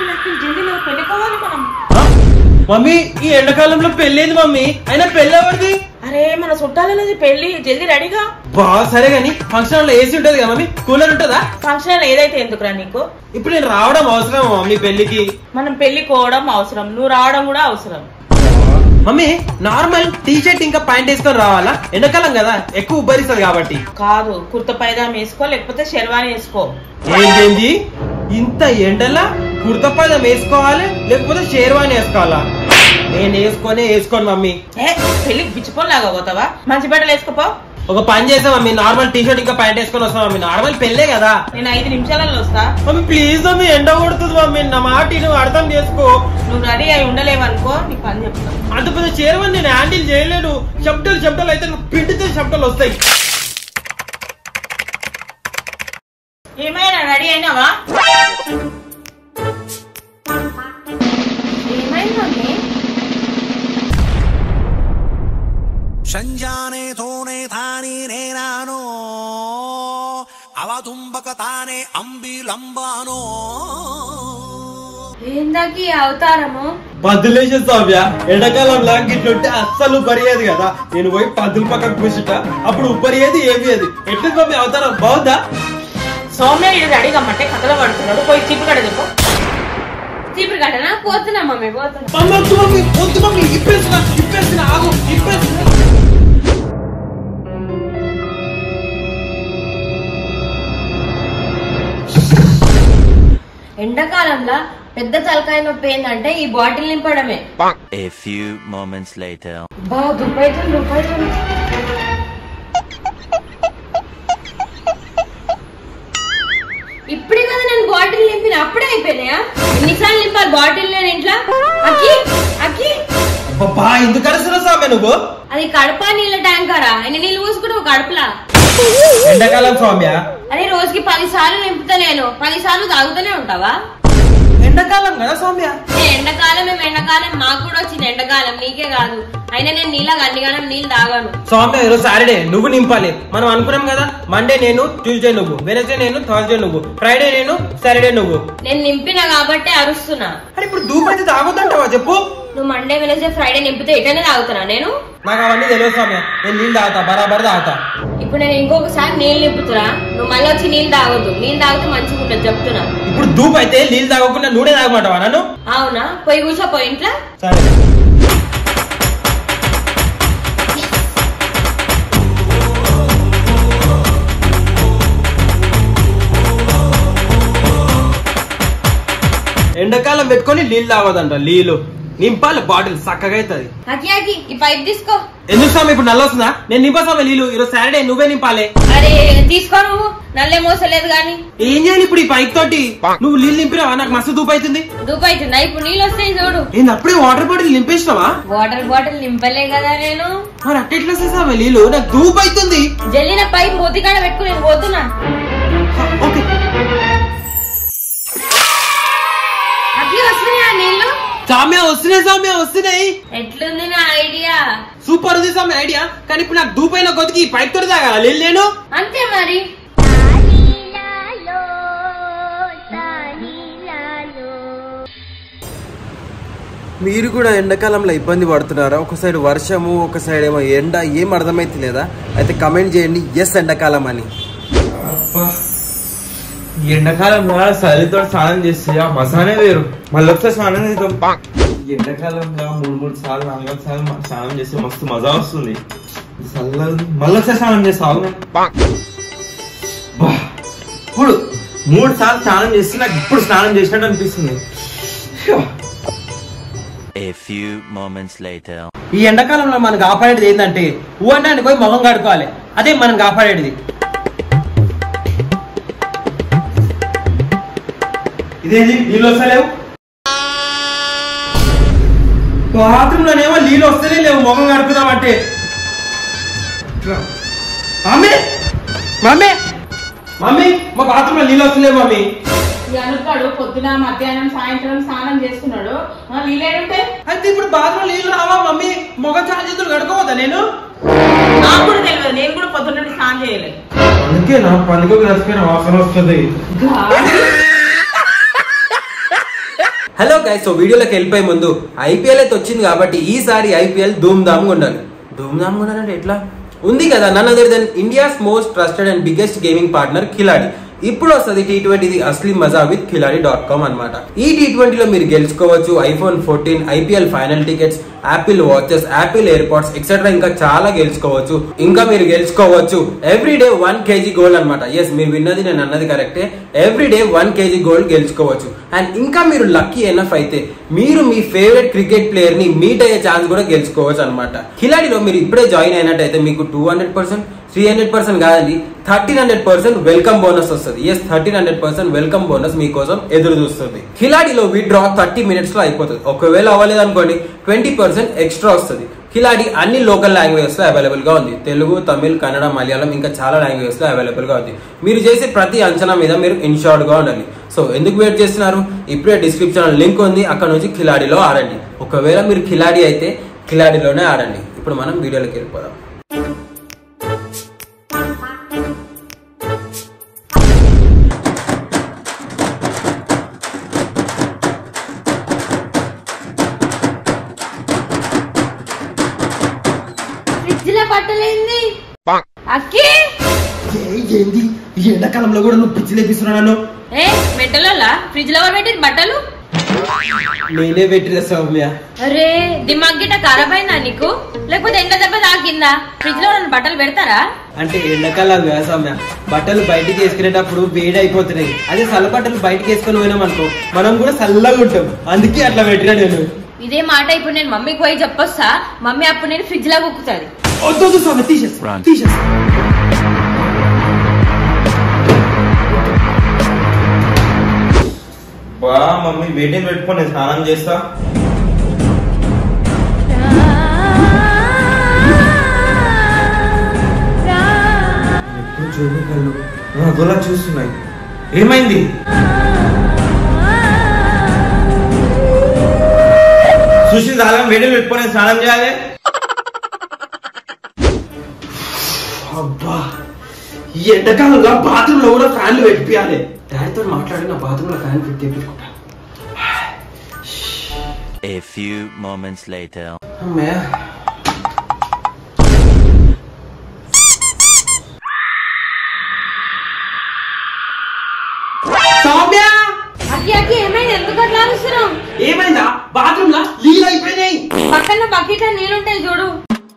అఖిల్ అఖిల్ జల్దీ నువ్వు పెళ్ళిపోవాలి మనం ఆ? మమ్మీ ఈ ఎండాకాలంలో పెళ్ళేంది మమ్మీ అయినా పెళ్ళి ఎవరిది అరే మన చుట్టాలనేది పెళ్లి జల్దీ రెడీగా బా సరే గాని ఫంక్షన్ హాల్లో ఏసీ ఉంటది కదా మమ్మీ కూలర్ ఉంటుందా ఫంక్షన్ ఏదైతే ఎందుకురా నీకు ఇప్పుడు నేను రావడం అవసరం మమ్మీ పెళ్లికి మనం పెళ్లి కోవడం అవసరం నువ్వు రావడం కూడా అవసరం మమ్మీ నార్మల్ టీ షర్ట్ ఇంకా ప్యాంట్ వేసుకొని రావాలా ఎండాకాలం కదా ఎక్కువ ఉబ్బరిస్తుంది కాబట్టి కాదు కుర్త పైదాం వేసుకో లేకపోతే షెర్వాణి వేసుకో ఏంటేంది ఇంత ఎండలా కుర్తపదం వేసుకోవాలి లేకపోతే షేర్వాణి వేసుకోవాలా నేను వేసుకొని వేసుకోను మమ్మీ ఏ పెళ్లికి బిచ్చిపోలాగా పోతావా మంచి బట్టలు వేసుకోపో ఒక పని చేసా మమ్మీ నార్మల్ టీ షర్ట్ ఇంకా ప్యాంట్ వేసుకొని వస్తాం మమ్మీ నార్మల్ పెళ్ళే కదా నేను ఐదు నిమిషాలలో వస్తా మమ్మీ ప్లీజ్ మమ్మీ ఎండ కొడుతుంది మమ్మీ నా మాట నువ్వు అర్థం చేసుకో నువ్వు రెడీ అయి ఉండలేవనుకో నీ పని చెప్తా అంత పెద్ద షేర్వాణి నేను హ్యాండిల్ చేయలేను చెప్టలు చెప్టలు అయితే నాకు పిండితే చెప్టలు వస్తాయి ఏమైనా రెడీ అయినావా ఏమైందండి ಸಂಜಾನೆ ತೋನೆ ತಾನಿ ನೇನಾನೋ అవతుంబక తానే అంబిలంబానో ఏందాకి అవతారము పద్దులేసే సౌమ్య ఎండాకాలంలో గిట్లుంటే అస్సలు ఉపరియేది కదా నేను పోయి పద్దుల పక్కకు కూర్చుంట అప్పుడు ఉపరియేది ఏమి అది ఎట్లా మమ్మీ అవుతారా బాగుందా సౌమ్య ఇది రెడీగా మట్టే కథలో పడుతున్నాడు పోయి చీపు కడ చెప్పు చీపురు కట్టనా పోతున్నా మమ్మీ పోతున్నా మమ్మీ వద్దు మమ్మీ వద్దు మమ్మీ ఇప్పేసిన ఇప్పేసిన ఆగు ఇప్పేసిన ఎండాకాలంలో పెద్ద తలకాయ నొప్పి ఏంటంటే ఈ బాటిల్ నింపడమే A few moments later. బా దుబ్బైతుంది దుబ్బైతుంది ఇప్పుడే కదా నేను బాటిల్ నింపిన అప్పుడే అయిపోయినాయా ఎన్నిసార్లు నింపాలి బాటిల్ నేను ఇంట్లో అక్కి అక్కి అబ్బా ఎందుకు అరుస్తున్నావు సౌమ్య నువ్వు అది కడప నీళ్ళ ట్యాంకరా ఎన్ని నీళ్ళు పోసుకుంటావు కడపలా ఎండాకాలం సౌమ్య అరే రోజుకి పది సార్లు నింపుతా నేను పది సార్లు తాగుతూనే ఉంటావా ఎండాకాలం కదా సౌమ్య ఏ ఎండాకాలం మేము ఎండాకాలం మాకు కూడా వచ్చింది ఎండాకాలం నీకే కాదు అయినా నేను నీళ్ళ అన్నిగానం నీళ్ళు తాగాను సౌమ్య ఈరోజు సాటర్డే నువ్వు నింపాలి మనం అనుకున్నాం కదా మండే నేను ట్యూస్డే నువ్వు వెనస్డే నేను థర్స్డే నువ్వు ఫ్రైడే నేను సాటర్డే నువ్వు నేను నింపిన కాబట్టి అరుస్తున్నా అరే ఇప్పుడు దూపైతే తాగొద్దంటావా చెప్పు నువ్వు మండే వెనస్డే ఫ్రైడే నింపితే ఇటనే తాగుతున్నా నేను నాకు అవన్నీ తెలియదు సౌమ్య నేను నీళ్ళు తాగుతా బరాబర్ తాగుతా ఇప్పుడు నేను ఇంకొకసారి నీళ్ళు నింపుతున్నా నువ్వు మళ్ళీ వచ్చి నీళ్ళు తాగొద్దు నీళ్ళు తాగితే మంచిగా ఉంటుంది చెప్తున్నా ఇప్పుడు దూపు అయితే నీళ్ళు తాగకుండా నూనె తాగమంటావా నన్ను అవునా పోయి కూర్చోపో ఇంట్లో సరే ఎండాకాలం పెట్టుకొని నీళ్ళు తాగదంట నీళ్ళు నింపాలి బాటిల్ చక్కగా అవుతుంది అకి అకి ఈ పైప్ తీసుకో ఎందుకు స్వామి ఇప్పుడు నల్ల వస్తుందా నేను నింపాసామి నీళ్ళు ఈరోజు సాటర్డే నువ్వే నింపాలి అరే తీసుకో నువ్వు నల్లే మోసలేదు గాని ఏం చేయాలి ఇప్పుడు ఈ పైప్ తోటి నువ్వు నీళ్ళు నింపినావా నాకు మస్తు దూపు అవుతుంది దూపైతుందా ఇప్పుడు నీళ్ళు వస్తాయి చూడు ఏంది అప్పుడే వాటర్ బాటిల్ నింపేసినావా వాటర్ బాటిల్ నింపలే కదా నేను మరి అట్టెట్లా వస్తాయి నీళ్ళు నాకు దూపు అవుతుంది జల్లిన పైప్ మూతికాడ పెట్టుకుని నేను పోతున్నా ఓకే అట్లే వస్తున్నాయా నీళ్ళు సామ్య వస్తున్నాయి సామ్య వస్తున్నాయి ఎట్లుంది నా ఐడియా సూపర్ ఉంది సామ్య ఐడియా కానీ ఇప్పుడు నాకు దూపైన కొద్దికి ఈ పైప్ తోటి తాగాల నీళ్ళు నేను అంతే మరి మీరు కూడా ఎండాకాలంలో ఇబ్బంది పడుతున్నారా ఒక సైడ్ వర్షము ఒక సైడ్ ఏమో ఎండ ఏం అర్థమైతే లేదా అయితే కమెంట్ చేయండి ఎస్ ఎండాకాలం అని ఈ ఎండాకాలంలో చలితో స్నానం చేస్తే ఆ మసానే వేరు మళ్ళీ ఒకసారి స్నానం చేద్దాం ఈ ఎండాకాలంలో మూడు మూడు సార్లు నాలుగు సార్లు మ- స్నానం చేస్తే మస్తు మజా వస్తుంది చల్లగా ఉంది. మళ్ళీ ఒకసారి స్నానం చేస్తా ఆగు నేను. బా. ఇప్పుడు మూడు సార్లు స్నానం చేస్తే నాకు ఇప్పుడు స్నానం చేసినట్టు అనిపిస్తుంది A few moments later. ఈ ఎండాకాలంలో మనం కాపాడేది ఏంటంటే ఊ అంటే పోయి మొహం కడుకోవాలి అదే మనం కాపాడేది ఇదేంటి నీళ్ళు వస్తలేవు బాత్రూమ్ లోనేమో నీళ్ళు వస్తలే లేవు మొహం కడుపుదామంటే మమ్మీ మమ్మీ మమ్మీ మా బాత్రూమ్ లో నీళ్ళు వస్తలేవు మమ్మీ ఈ అనుకాడు పొద్దున మధ్యాహ్నం సాయంత్రం స్నానం చేస్తున్నాడు ఆ, నీళ్ళేడుంటాయి అయితే ఇప్పుడు బాత్రూమ్ నీళ్ళు రావా మమ్మీ మొగ చాలా చేతులు కడుకోవద్దా నేను నాకు కూడా తెలియదు నేను కూడా పొద్దున్న నుండి స్నానం చేయలేదు అందుకే నా పనికి రసిపోయిన వాసన వస్తుంది హలో గైస్ సో వీడియోలోకి వెళ్ళిపోయే ముందు ఐపీఎల్ అయితే వచ్చింది కాబట్టి ఈసారి ఐపీఎల్ ధూమ్ ధామ్గా ఉండాలి ధూమ్ ధామ్గా ఉండాలంటే ఎట్లా ఉంది కదా none other than India's most trusted and biggest gaming partner Khiladi ఇప్పుడు వస్తుంది టీ ట్వంటీది అస్లీ మజా విత్ కిలాడి డాట్ కామ్ అనమాట ఈ టీ ట్వంటీలో మీరు గెలుచుకోవచ్చు iPhone fourteen IPL final tickets Apple watches Apple AirPods etcetera ఇంకా చాలా గెలుచుకోవచ్చు ఇంకా మీరు గెలుచుకోవచ్చు every day one KG gold అనమాట ఎస్ మీరు విన్నది నేను అన్నది కరెక్టే every day one KG gold గెలుచుకోవచ్చు అండ్ ఇంకా మీరు లక్కీ ఎనఫ్ అయితే మీరు మీ ఫేవరెట్ క్రికెట్ ప్లేయర్ ని మీట్ అయ్యే ఛాన్స్ కూడా గెలుచుకోవచ్చు అనమాట కిలాడిలో మీరు ఇప్పుడే జాయిన్ అయినట్టయితే మీకు two hundred percent three hundred percent కాదండి thirteen hundred percent welcome bonus వస్తుంది yes thirteen hundred percent welcome bonus మీకోసం ఎదురు చూస్తుంది కిలాడిలో విత్డ్రా థర్టీ మినిట్స్ లో అయిపోతుంది ఒకవేళ అవ్వలేదు అనుకోండి ట్వంటీ పర్సెంట్ ఎక్స్ట్రా వస్తుంది కిలాడి అన్ని లోకల్ లాంగ్వేజెస్ లో అవైలబుల్ గా ఉంది తెలుగు తమిళ్ కన్నడ మలయాళం ఇంకా చాలా లాంగ్వేజెస్ లో అవైలబుల్ గా ఉంది మీరు చేసే ప్రతి అంచనా మీద మీరు ఇన్షార్డ్ గా ఉండాలి సో ఎందుకు వెయిట్ చేస్తున్నారు ఇప్పుడే డిస్క్రిప్షన్ లింక్ ఉంది అక్కడ నుంచి కిలాడిలో ఆడండి ఒకవేళ మీరు కిలాడి అయితే కిలాడిలోనే ఆడండి ఇప్పుడు మనం వీడియోలోకి వెళ్ళిపోదాం ఫ్రిడ్జ్ లో బట్టలేంది అక్కి ఏంది ఈ ఎండాకాలంలో కూడా నువ్వు పిచ్చి లేపిస్తున్నాను ఏ మెట్టలోలా ఫ్రిడ్జ్ లో ఎవరు పెట్టిరు బట్టలు నేనే పెట్టిన సౌమ్య అరే దిమాగ్ గిట్ట ఖరాబ్ అయిందా నీకు లేకపోతే ఎండ దెబ్బ తాకిందా ఫ్రిడ్జ్ లో రెండు బట్టలు పెడతారా అంటే ఎండాకాలం కదా సౌమ్య బట్టలు బయటికి వేసుకునేటప్పుడు వేడి అయిపోతున్నాయి అదే చల్ల బట్టలు బయటికి వేసుకొని పోయినాం అనుకో మనం కూడా చల్లగా ఉంటాం అందుకే అట్లా పెట్టినా నేను ఇదే మాట ఇప్పుడు నేను మమ్మీకి పోయి చెప్పొస్తా మమ్మీ అప్పుడు నేను ఫ్రిడ్జ్ లో కుక్కుతుంది వద్దు వద్దు సౌమ్య తీసేస్తా Run. తీసేస్తా బా మమ్మీ వేడిని పెట్టుకొని నేను స్నానం చేస్తా ఎప్పుడు చూడు కళ్ళు ఆ, గులా చూస్తున్నాయి ఏమైంది సుశీల్ దాలం వేడిని పెట్టుకొని నేను స్నానం చేయాలి అబ్బా ఈ ఎండాకాలంలో బాత్రూమ్ లో కూడా ఫ్యాన్లు పెట్టియాలి డాడీతో మాట్లాడి నా బాత్రూమ్ లో ఫ్యాన్ పెట్టి తెప్పించుకుంటా A few moments later. అమ్మయ్య సౌమ్య అక్కి అక్కి ఏమైంది ఎందుకు అట్లా అరుస్తున్నావు ఏమైందా బాత్రూమ్ లా నీళ్ళు అయిపోయినాయి పక్కన బకెట్ నీళ్ళుంటాయి చూడు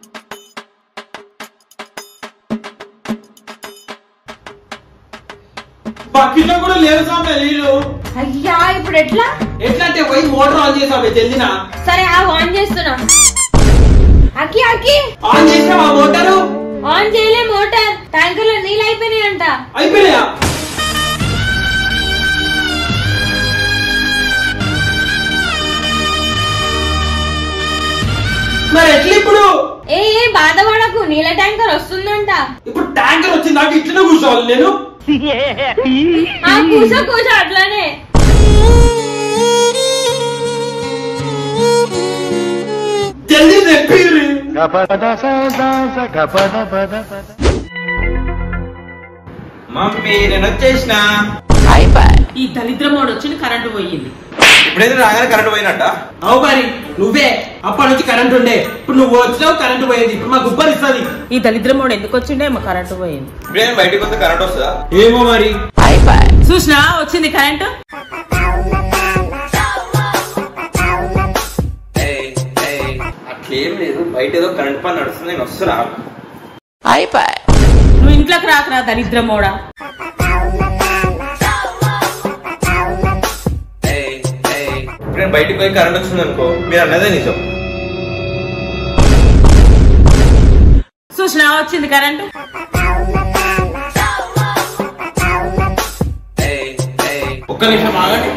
బకెట్ లో కూడా లేవు సౌమ్య నీళ్ళు అయ్యా ఇప్పుడు ఎట్లా ఎట్లా అంటే పోయి మోటార్ ఆన్ చేసావే తెలియనా సరే ఆ ఆన్ చేస్తున్నా అక్కి అక్కి ఆన్ చేసినావా మోటారు ఆన్ చేయలే మోటార్ ట్యాంకర్ లో నీళ్ళు అయిపోయినాయంట అయిపోయినాయా మరి ఎట్లా ఇప్పుడు ఏ ఏ బాధపడకు నీళ్ళ ట్యాంకర్ వస్తుందంట ఇప్పుడు ట్యాంకర్ వచ్చింది నాకు ఇట్లనే కూర్చోవాలి నేను ఆ కూసో కూసో అట్లానే జల్దీ తెప్పిర్రి మమ్మీ నేను వచ్చేసిన ఈ దరిద్రమోడు వచ్చి కరెంటు పోయింది ఇప్పుడైతే రాగానే కరెంట్ పోయినట్ట అవు మరి నువ్వే అప్పటి నుంచి కరెంట్ ఉండే ఇప్పుడు నువ్వు వచ్చినావు కరెంట్ పోయింది ఇప్పుడు మాకు గుబ్బర్ ఇస్తుంది ఈ దరిద్రమోడు ఎందుకు వచ్చిండే మా కరెంటు పోయింది ఇప్పుడేం బయటకు వస్తే కరెంట్ వస్తుందా ఏమో మరి చూసినా వచ్చింది కరెంటు అట్లేం లేదు బయట ఏదో కరెంట్ పని నడుస్తుంది నేను వస్తున్నా నువ్వు ఇంట్లోకి రాకరా దరిద్రమోడా ఇప్పుడు నేను బయటకు పోయి కరెంట్ వచ్చింది అనుకో మీరు అన్నదే నిజం చూసినా వచ్చింది కరెంటు ఒక్క నిమిషం ఆగండి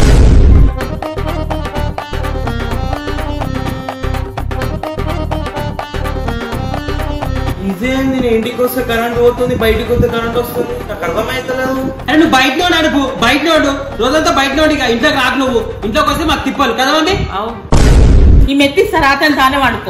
ఇదేంది నేను ఇంటికి వస్తే కరెంట్ పోతుంది బయటికి వస్తే కరెంట్ వస్తుంది నాకు అర్థమైతలేదు అరే నువ్వు బయట నోడు అడుపు బయట నోడు రోజంతా బయట నోడు ఇక ఇంట్లోకి రాకు నువ్వు ఇంట్లోకి వస్తే మాకు తిప్పాలి కదా మంది అవు ఈ మెత్తిస్తా రాత్రి తానే వాడుకో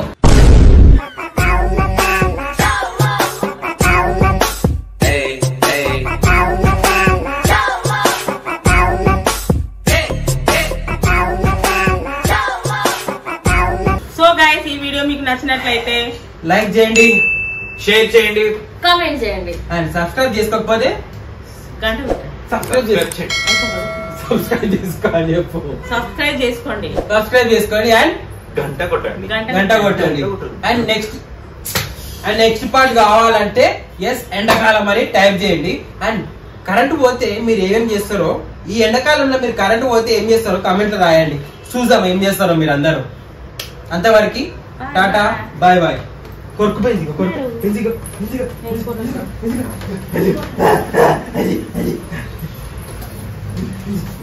నచ్చినట్లయితే లైక్ చేయండి షేర్ చేయండి కామెంట్ చేయండి అండ్ సబ్స్క్రైబ్ చేసుకోకపోతే గంట కొట్టండి. సబ్స్క్రైబ్ చేసుకోండి సబ్స్క్రైబ్ చేసుకోండి చెప్పు సబ్స్క్రైబ్ చేసుకోండి సబ్స్క్రైబ్ చేసుకోండి అండ్ గంట కొట్టండి గంట గంట కొట్టండి గంట కొట్టండి. And next and next part కావాలంటే ఎస్ ఎండాకాలం అని టైప్ చేయండి అండ్ కరెంట్ పోతే మీరు ఏమేం చేస్తారో ఈ ఎండాకాలంలో మీరు కరెంట్ పోతే ఏం చేస్తారో కామెంట్ రాయండి చూద్దాం ఏం చేస్తారో మీరు అందరూ అంతవరకు టాటా బాయ్ బాయ్ కొరుకు పెంచిగా కొరుకు పెంచిగా పెంచిగా చేసుకోండి.